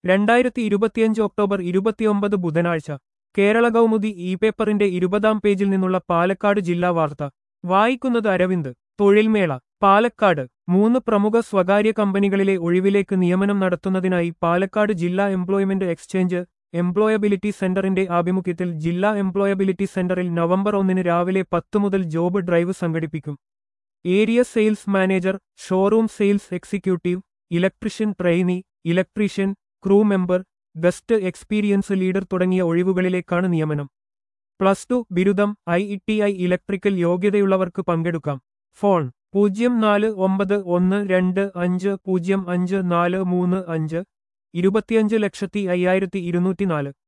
രണ്ടായിരത്തി ഇരുപത്തിയഞ്ച് ഒക്ടോബർ ഇരുപത്തിയൊമ്പത് ബുധനാഴ്ച കേരള കൗമുദി ഇ പേപ്പറിന്റെ ഇരുപതാം പേജിൽ നിന്നുള്ള പാലക്കാട് ജില്ലാ വാർത്ത വായിക്കുന്നത് അരവിന്ദ് തൊഴിൽമേള പാലക്കാട് മൂന്ന് പ്രമുഖ സ്വകാര്യ കമ്പനികളിലെ ഒഴിവിലേക്ക് നിയമനം നടത്തുന്നതിനായി പാലക്കാട് ജില്ലാ എംപ്ലോയ്മെന്റ് എക്സ്ചേഞ്ച് എംപ്ലോയബിലിറ്റി സെന്ററിന്റെ ആഭിമുഖ്യത്തിൽ ജില്ലാ എംപ്ലോയബിലിറ്റി സെന്ററിൽ നവംബർ ഒന്നിന് രാവിലെ പത്ത് മുതൽ ജോബ് ഡ്രൈവ് സംഘടിപ്പിക്കും area sales manager showroom sales executive electrician trainee electrician crew member guest experience leader തുടങ്ങിയ ഒഴിവുകളിലേക്കാണ് നിയമനം പ്ലസ് ടു ബിരുദം I E T I electrical യോഗ്യതയുള്ളവർക്ക് പങ്കെടുക്കാം ഫോൺ പൂജ്യം നാല് ഒമ്പത് ഒന്ന് രണ്ട് അഞ്ച് പൂജ്യം അഞ്ച് നാല് മൂന്ന് അഞ്ച് ഇരുപത്തിയഞ്ച് ലക്ഷത്തി അയ്യായിരത്തി ഇരുന്നൂറ്റിനാല്